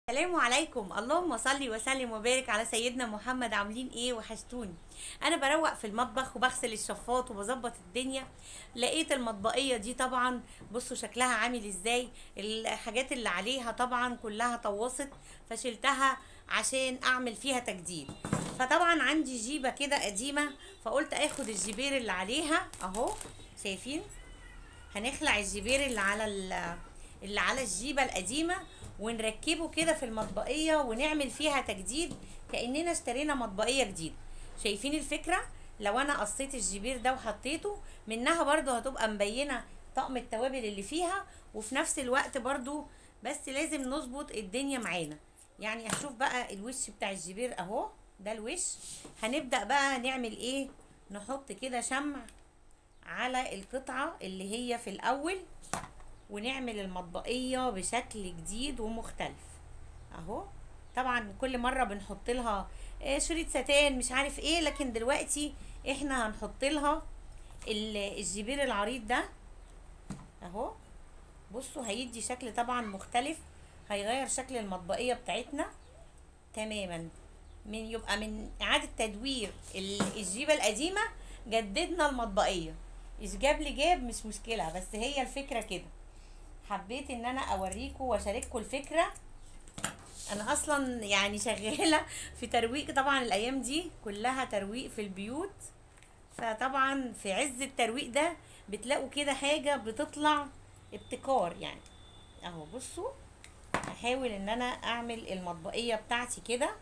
السلام عليكم اللهم صل وسلم وبارك على سيدنا محمد عاملين ايه وحشتوني انا بروق في المطبخ وبغسل الشفاط وبظبط الدنيا لقيت المطبقيه دي طبعا بصوا شكلها عامل ازاي الحاجات اللي عليها طبعا كلها طوست فشلتها عشان اعمل فيها تجديد فطبعا عندي جيبه كده قديمه فقلت اخد الجبير اللي عليها اهو شايفين هنخلع الجبير اللي على ال- اللي على الجيبه القديمه ونركبه كده في المطبقيه ونعمل فيها تجديد كاننا اشترينا مطبقيه جديده شايفين الفكره لو انا قصيت الجبير ده وحطيته منها برضو هتبقى مبينه طقم التوابل اللي فيها وفي نفس الوقت برضو بس لازم نظبط الدنيا معانا يعني هشوف بقى الوش بتاع الجبير اهو ده الوش هنبدا بقى نعمل ايه نحط كده شمع على القطعه اللي هي في الاول ونعمل المطبقية بشكل جديد ومختلف اهو طبعا كل مرة بنحط لها آه، شريط ستان مش عارف ايه لكن دلوقتي احنا هنحط لها ال- الجبير العريض ده اهو بصوا هيدي شكل طبعا مختلف هيغير شكل المطبقية بتاعتنا تماما من يبقى من اعادة تدوير ال- الجيبة القديمة جددنا المطبقية ايش جاب لي جاب مش مشكلة بس هي الفكرة كده حبيت ان انا اوريكم واشارككم الفكره انا اصلا يعني شغاله في ترويق طبعا الايام دي كلها ترويق في البيوت فطبعا في عز الترويق ده بتلاقوا كده حاجه بتطلع ابتكار يعني اهو بصوا هحاول ان انا اعمل المطبقيه بتاعتي كده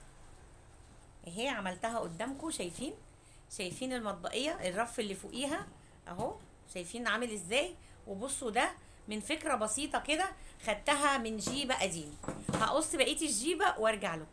اهي عملتها قدامكم شايفين شايفين المطبقيه الرف اللي فوقيها اهو شايفين عامل ازاي وبصوا ده من فكره بسيطه كده خدتها من جيبه قديمه هقص بقيه الجيبه وارجع لكم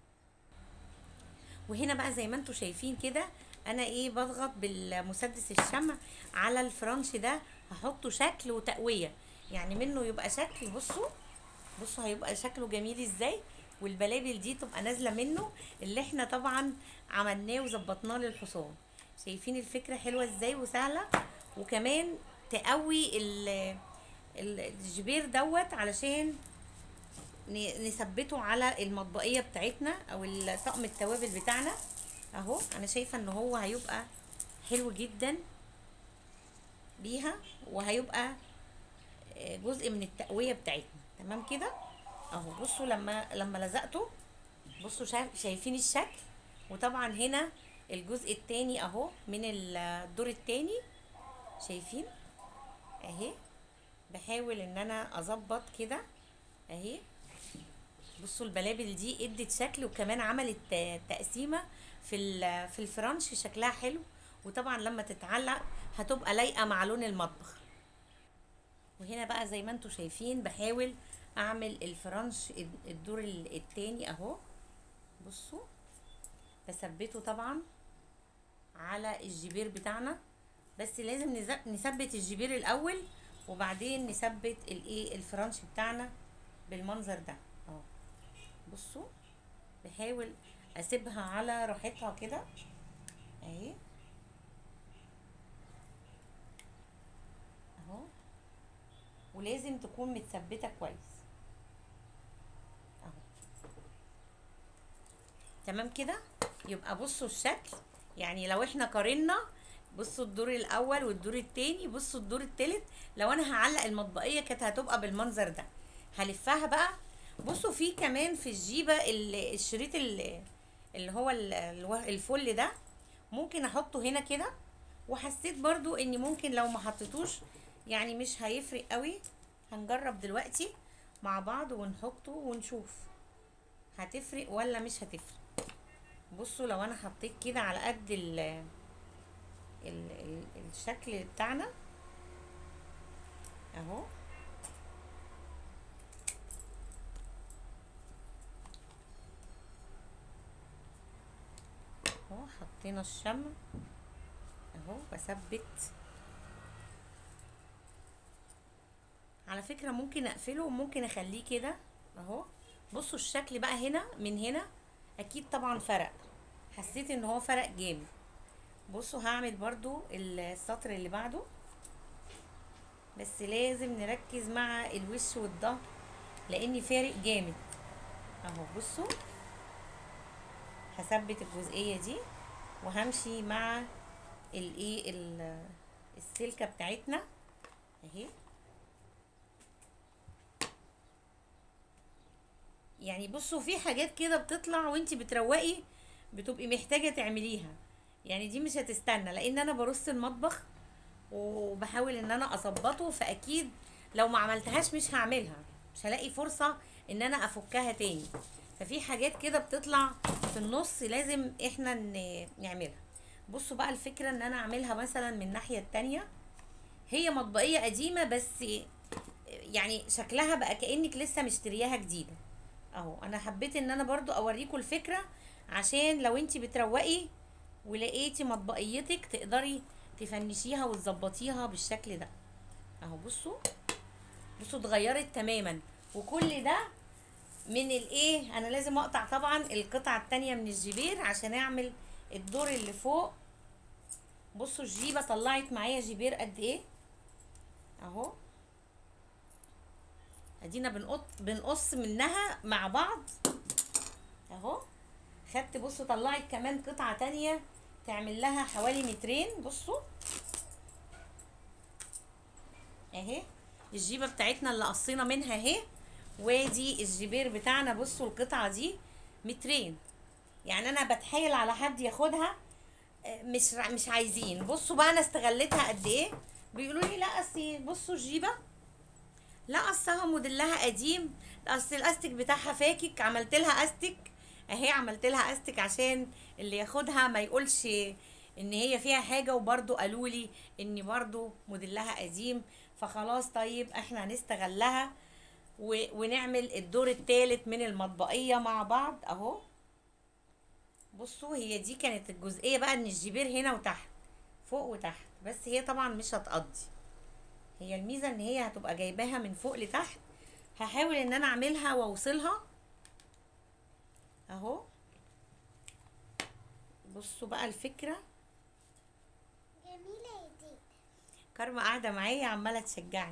وهنا بقى زي ما انتم شايفين كده انا ايه بضغط بالمسدس الشمع على الفرنش ده هحطه شكل وتقويه يعني منه يبقى شكل بصوا بصوا هيبقى شكله جميل ازاي والبلابل دي تبقى نازله منه اللي احنا طبعا عملناه وظبطناه للحصان شايفين الفكره حلوه ازاي وسهله وكمان تقوي ال- ال- الجبير دوت علشان ن- نثبته على المطبقيه بتاعتنا او ال- طقم التوابل بتاعنا اهو انا شايفه ان هو هيبقى حلو جدا بيها وهيبقى آه، جزء من التقويه بتاعتنا تمام كده اهو بصوا لما لما لزقته بصوا شايف شايفين الشكل وطبعا هنا الجزء التاني اهو من ال- الدور التاني شايفين اهي بحاول ان انا اظبط كده اهي بصوا البلابل دي ادت شكل وكمان عملت ت- تقسيمه في ال- في الفرنش شكلها حلو وطبعا لما تتعلق هتبقى لايقه مع لون المطبخ وهنا بقى زي ما انتم شايفين بحاول اعمل الفرنش الد- الدور ال- التاني اهو بصوا بثبته طبعا على الجبير بتاعنا بس لازم نز- نثبت الجبير الاول وبعدين نثبت الايه الفرنش بتاعنا بالمنظر ده اهو بصوا بحاول اسيبها على راحتها كده اهي اهو ولازم تكون متثبته كويس اهو تمام كده يبقى بصوا الشكل يعني لو احنا قارنا بصوا الدور الاول والدور التاني بصوا الدور التالت لو انا هعلق المطبقيه كانت هتبقى بالمنظر ده هلفها بقى بصوا في كمان في الجيبه ال- الشريط ال- اللي هو ال- الو- الفل ده ممكن احطه هنا كده وحسيت برضو اني ممكن لو ما حطيتوش يعني مش هيفرق قوي هنجرب دلوقتي مع بعض ونحطه ونشوف هتفرق ولا مش هتفرق بصوا لو انا حطيت كده على قد ال ال ال الشكل بتاعنا اهو اهو حطينا الشمع اهو بثبت على فكرة ممكن اقفله وممكن اخليه كده اهو بصوا الشكل بقى هنا من هنا اكيد طبعا فرق حسيت ان هو فرق جامد بصوا هعمل برضو السطر اللي بعده بس لازم نركز مع الوش والظهر لان فارق جامد اهو بصوا هثبت الجزئيه دي وهمشي مع الايه ال- السلكه بتاعتنا اهي يعني بصوا في حاجات كده بتطلع وانتي بتروقي بتبقي محتاجه تعمليها يعني دي مش هتستنى لان انا برص المطبخ وبحاول ان انا اظبطه فاكيد لو ما عملتهاش مش هعملها مش هلاقي فرصه ان انا افكها تاني ففي حاجات كده بتطلع في النص لازم احنا ن- نعملها بصوا بقى الفكره ان انا اعملها مثلا من الناحيه التانية هي مطبقيه قديمه بس يعني شكلها بقى كانك لسه مشترياها جديده اهو انا حبيت ان انا برضو اوريكم الفكره عشان لو انتي بتروقي ولقيتي مطبقيتك تقدري تفنشيها وتظبطيها بالشكل ده اهو بصوا بصوا اتغيرت تماما وكل ده من الايه انا لازم اقطع طبعا القطعه التانية من الجبير عشان اعمل الدور اللي فوق بصوا الجيبه طلعت معايا جبير قد ايه اهو ادينا بنقط بنقص منها مع بعض اهو خدت بصوا طلعت كمان قطعه تانية تعمل لها حوالي مترين بصوا اهي الجيبه بتاعتنا اللي قصينا منها اهي وادي الجبير بتاعنا بصوا القطعه دي مترين يعني انا بتحايل على حد ياخدها آه، مش مش عايزين بصوا بقى انا استغلتها قد ايه بيقولوا لي لا اصل بصوا الجيبه لا اصلها موديلها قديم اصل الاستيك بتاعها فاكك عملت لها استيك اهي عملت لها استيك عشان اللي ياخدها ما يقولش ان هي فيها حاجه وبرضو قالوا لي ان برضو موديلها قديم فخلاص طيب احنا هنستغلها و... ونعمل الدور الثالث من المطبقيه مع بعض اهو بصوا هي دي كانت الجزئيه بقى ان الجبير هنا وتحت فوق وتحت بس هي طبعا مش هتقضي هي الميزه ان هي هتبقى جايباها من فوق لتحت هحاول ان انا اعملها واوصلها اهو بصوا بقى الفكره جميلة يا دي كارما قاعده معايا عماله تشجعني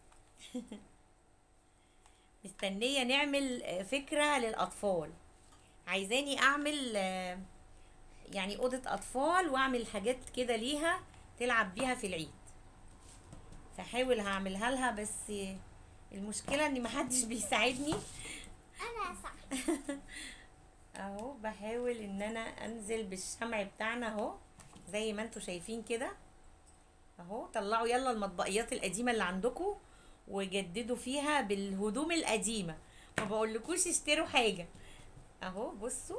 مستنيه نعمل آه، فكره للاطفال عايزاني اعمل آه، يعني اوضه اطفال واعمل حاجات كده ليها تلعب بيها في العيد فحاول هعملها لها بس آه، المشكله ان محدش بيساعدني أنا صح اهو بحاول ان انا انزل بالشمع بتاعنا اهو زي ما انتوا شايفين كده اهو طلعوا يلا المطبقيات القديمه اللي عندكم وجددوا فيها بالهدوم القديمه ما بقولكوش اشتروا حاجه اهو بصوا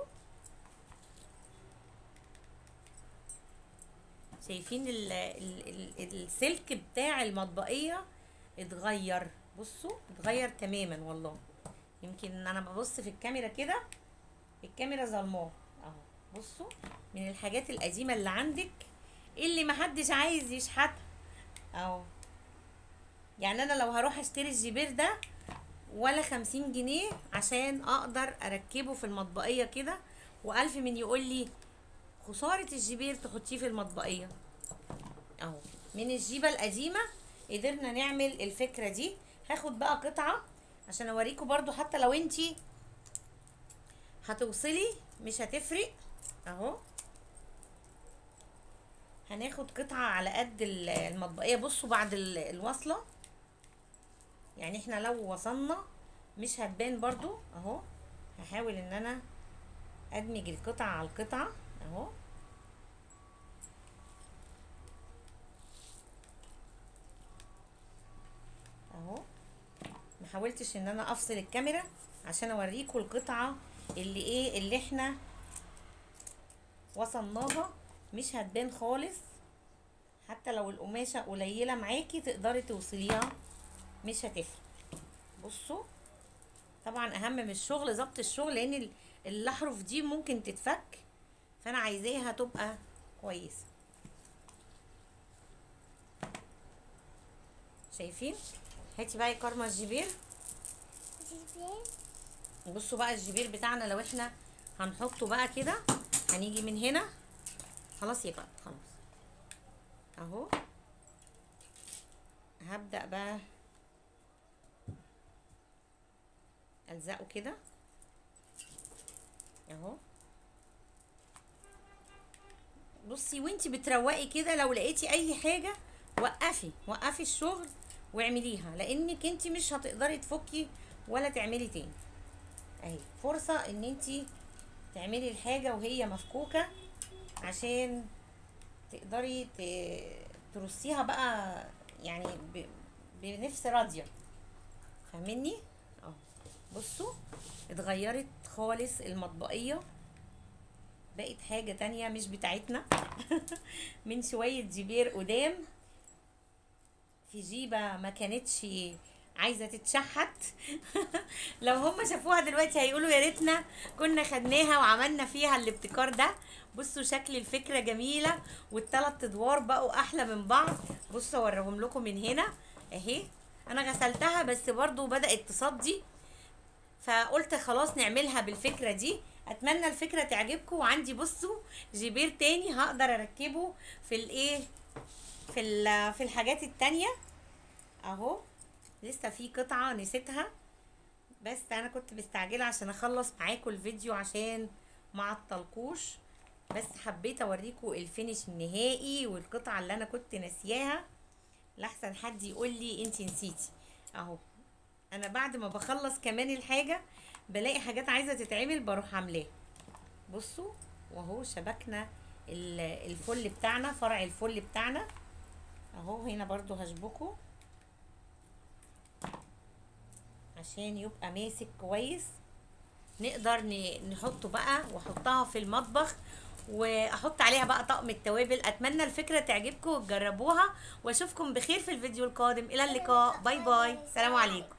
شايفين ال ال ال السلك بتاع المطبقيه اتغير بصوا اتغير تماما والله يمكن ان انا ببص في الكاميرا كده الكاميرا ظلماه اهو بصوا من الحاجات القديمه اللي عندك اللي محدش عايز يشحتها اهو يعني انا لو هروح اشتري الجبير ده ولا خمسين جنيه عشان اقدر اركبه في المطبقيه كده والف من يقول لي خساره الجبير تحطيه في المطبقيه اهو من الجيبه القديمه قدرنا نعمل الفكره دي هاخد بقى قطعه عشان اوريكم برضو حتى لو انتي هتوصلي مش هتفرق اهو هناخد قطعة على قد ال- المطبقية بصوا بعد ال- الوصلة يعني احنا لو وصلنا مش هتبان برضو اهو هحاول ان انا ادمج القطعة على القطعة اهو اهو ما حاولتش ان انا افصل الكاميرا عشان اوريكم القطعة اللي ايه اللي احنا وصلناها مش هتبان خالص حتى لو القماشة قليلة معاكي تقدري توصليها مش هتفرق بصوا طبعا اهم من الشغل ظبط الشغل لان ال- الاحرف دي ممكن تتفك فانا عايزاها تبقى كويسة شايفين هاتي بقى يا كارما الجبير جبال بصوا بقى الجبير بتاعنا لو احنا هنحطه بقى كده هنيجي من هنا خلاص يا بقى خلاص اهو هبدأ بقى الزقه كده اهو بصي وانتي بتروقي كده لو لقيتي اي حاجه وقفي وقفي الشغل واعمليها لانك انتي مش هتقدري تفكي ولا تعملي تاني اهي فرصه ان انتي تعملي الحاجه وهي مفكوكه عشان تقدري ت- ترصيها بقى يعني ب- بنفس راضيه فاهميني اهو بصوا اتغيرت خالص المطبقيه بقت حاجة تانية مش بتاعتنا من شوية جبير قدام في جيبة ما كانتش عايزة تتشحت لو هم شافوها دلوقتي هيقولوا يا ريتنا كنا خدناها وعملنا فيها الابتكار ده بصوا شكل الفكرة جميلة والتلات ادوار بقوا احلى من بعض بصوا اوريهم لكم من هنا اهي انا غسلتها بس برضو بدأت تصدي فقلت خلاص نعملها بالفكرة دي اتمنى الفكرة تعجبكم وعندي بصوا جبير تاني هقدر اركبه في الايه في ال- في الحاجات التانية اهو لسه في قطعة نسيتها بس انا كنت مستعجلة عشان اخلص معاكم الفيديو عشان ما عطلكوش بس حبيت اوريكم الفينش النهائي والقطعة اللي انا كنت ناسياها لحسن حد يقول لي انتي نسيتي اهو انا بعد ما بخلص كمان الحاجة بلاقي حاجات عايزة تتعمل بروح عاملاها بصوا وهو شبكنا ال- الفل بتاعنا فرع الفل بتاعنا اهو هنا برضو هشبكه عشان يبقى ماسك كويس نقدر ن- نحطه بقى واحطها في المطبخ واحط عليها بقى طقم التوابل اتمنى الفكره تعجبكم وتجربوها واشوفكم بخير في الفيديو القادم الى اللقاء باي باي سلام عليكم